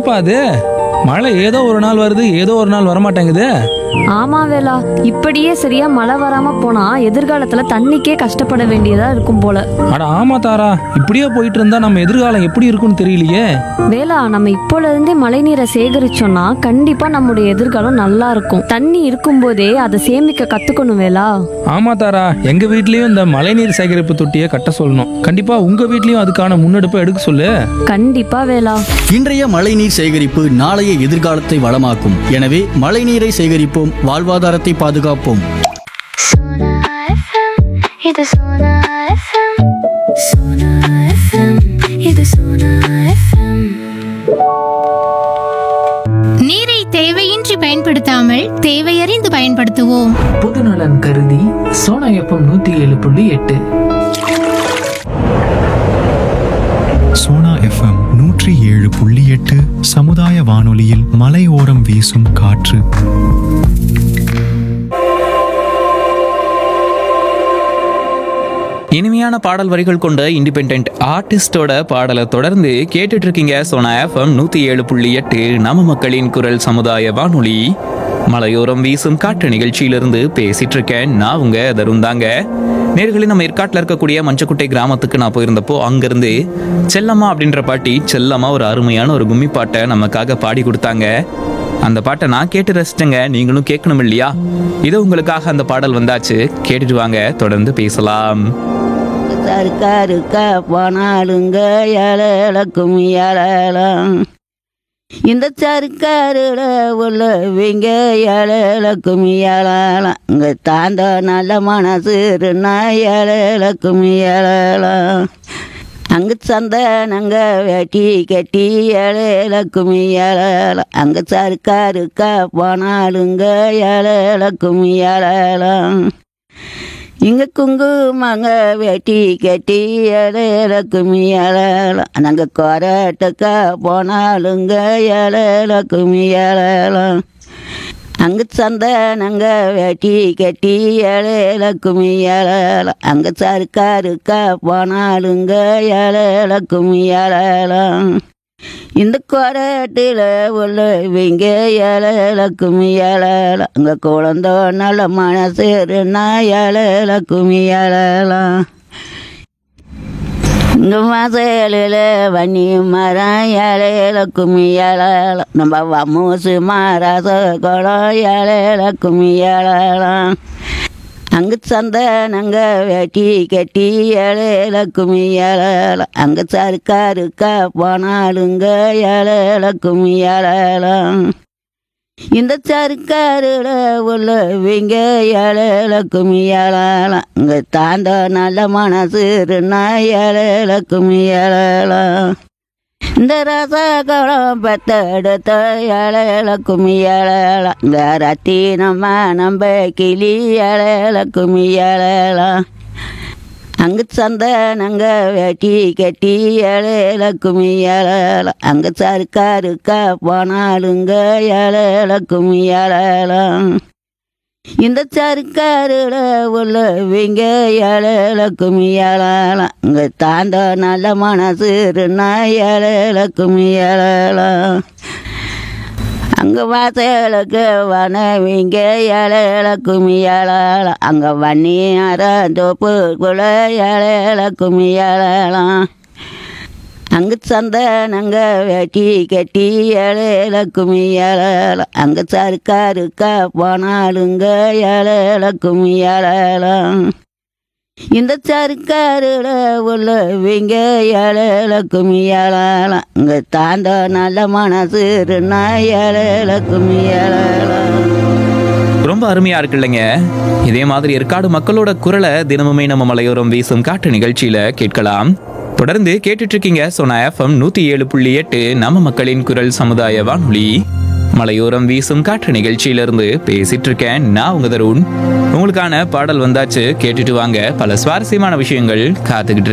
என்னப்பா அது மழை ஏதோ ஒரு நாள் வருது ஏதோ ஒரு நாள் வரமாட்டேங்குது ஆமா வேலா இப்படியே சரியா மழை வராம போனா எதிர்காலத்துல தண்ணிக்கே கஷ்டப்பட வேண்டியதா இருக்கும் போல அட ஆமா தாரா இப்படியே போயிட்டு இருந்தா நம்ம எதிர்காலம் எப்படி இருக்கும்னு தெரியலையே வேலா நம்ம இப்போல இருந்தே மழை நீரை சேகரிச்சோம்னா கண்டிப்பா நம்முடைய எதிர்காலம் நல்லா இருக்கும் தண்ணி இருக்கும்போதே அதை சேமிக்க கத்துக்கணும் வேலா ஆமா தாரா எங்க வீட்லயும் இந்த மழைநீர் சேகரிப்பு தொட்டியை கட்ட சொல்லணும் கண்டிப்பா உங்க வீட்லயும் அதுக்கான முன்னெடுப்பை எடுக்க சொல்லு கண்டிப்பா வேலா இன்றைய மழைநீர் சேகரிப்பு நாளைய எதிர்காலத்தை வளமாக்கும் எனவே மழைநீரை சேகரிப்போம் வாழ்வாதாரத்தை பாதுகாப்போம் Sona FM, இது Sona FM. Sona FM, இது Sona FM. நீரை தேவையின்றி பயன்படுத்தாமல் தேவையறிந்து பயன்படுத்துவோம் பொதுநலன் கருதி சோனா எஃப்எம் நூத்தி ஏழு புள்ளி எட்டு சோனா எஃப்எம் நூற்றி ஏழு புள்ளி எட்டு சமுதாய வானொலியில் மலையோரம் வீசும் காற்று இனிமையான பாடல் வரிகள் கொண்ட இண்டிபெண்ட் ஆர்டிஸ்டோட பாடலை தொடர்ந்து கேட்டுட்டு இருக்கீங்க சோனா எஃப்எம் நூத்தி ஏழு புள்ளி எட்டு நம்ம மக்களின் குரல் சமுதாய வானொலி மலையோரம் வீசும் காற்று நிகழ்ச்சியிலிருந்து பேசிட்டு இருக்கேன் நான் உங்க தருந்தாங்க நேர்களில் நம்ம ஏற்காட்டில் இருக்கக்கூடிய மஞ்சக்குட்டை கிராமத்துக்கு நான் போயிருந்தப்போ அங்கிருந்து செல்லம்மா அப்படின்ற பாட்டி செல்லம்மா ஒரு அருமையான ஒரு கும்மி பாட்டை நமக்காக பாடி கொடுத்தாங்க அந்த பாட்டை நான் கேட்டு ரசிச்சேங்க நீங்களும் கேட்கணும் இல்லையா இது உங்களுக்காக அந்த பாடல் வந்தாச்சு கேட்டுட்டு வாங்க தொடர்ந்து பேசலாம் சர்க்காருக்கா போனாலுங்க ஏழக்கும் ஏழலாம் இந்த சர்க்காருல உள்ளவங்க ஏழக்கும் ஏழலாம் இங்க தாண்ட நல்ல மனசுன்னா ஏழக்கும் ஏழலாம் அங்கு சந்தனங்க வெட்டி கட்டி ஏழக்கும் ஏழலாம் அங்க சர்க்காருக்கா போனாலுங்க ஏழக்கும் ஏழலாம் இங்க குங்குமங்க வெட்டி கட்டி இலையிலக்கும் இலையலாம் நாங்கள் கொரட்டுக்கா போனாலுங்க இலையிலக்கும் இலையலாம் அங்கு சந்தனங்க வெட்டி கட்டி இலையிலக்கும் இலையலாம் அங்கே சர்க்காருக்கா போனாலுங்க இலையிலக்கும் இலையலாம் இந்த கொரட்டில் உள்ளவங்க ஏழக்கும் ஏழலாம் அங்கே குழந்த நல்ல மனசுனா ஏழக்கும் ஏழலாம் இந்த மசலில் வன்னி மரம் ஏழக்கும் ஏழலாம் நம்ம வமூசு மாராச குளம் ஏழக்கும் ஏழலாம் அங்கு சந்தனங்க வெட்டி கட்டி ஏழக்கும் ஏழலாம் அங்கே சர்க்காருக்கா போனாலுங்க ஏழக்கும் ஏழலாம் இந்த சர்க்காருல உள்ளவங்க ஏழக்கும் ஏழலாம் இங்கே தாண்ட நல்ல மனசுன்னா ஏழக்கும் ஏழலாம் இந்த ரசகுளம் பெத்தெடுத்த ஏழக்கும் ஏழலாம் இந்த ரத்தினம்மா நம்ப கிளி ஏழக்கும் ஏழலாம் அங்கு சந்தனங்க வெட்டி கட்டி ஏழக்கும் ஏழலாம் அங்கே சர்க்காருக்கா போனாலுங்க ஏழக்கும் ஏழலாம் இந்த சர்க்காருல உள்ளவங்க ஏழக்கும் ஏழலாம் இங்கே தாண்ட நல்ல மனசுன்னா ஏழக்கும் ஏழலாம் அங்கே வாசலுக்கு வனவிங்க ஏழக்கும் ஏழலாம் அங்கே வன்னி அறந்தோப்புக்குள்ள ஏழக்கும் ஏழலாம் அங்கு சந்தனங்க வெட்டி கட்டி ஏழக்கும் ஏழலாம் அங்கே சர்க்காருக்கா போனாலுங்க ஏழக்கும் ஏழலாம் இந்த சர்க்காருல உள்ளவங்க ஏழக்கும் ஏழலாம் இங்கே தாண்ட நல்ல மனசுன்னா ஏழக்கும் ஏழலாம் ரொம்ப அருமையா இருக்கு இல்லைங்க இதே மாதிரி ஏற்காடு மக்களோட குரலை தினமுமே நம்ம மலையோரம் வீசும் காட்டு நிகழ்ச்சியில கேட்கலாம் தொடர்ந்து கேட்டுட்டு இருக்கீங்க சோனா எஃப்எம் நூத்தி ஏழு புள்ளி எட்டு நம்ம மக்களின் குரல் சமுதாய வானொலி மலையோரம் வீசும் காற்று நிகழ்ச்சியிலிருந்து பேசிட்டு இருக்கேன் நான் உங்க தருண் உங்களுக்கான பாடல் வந்தாச்சு கேட்டுட்டு வாங்க பல சுவாரஸ்யமான விஷயங்கள் காத்துக்கிட்டு இருக்கு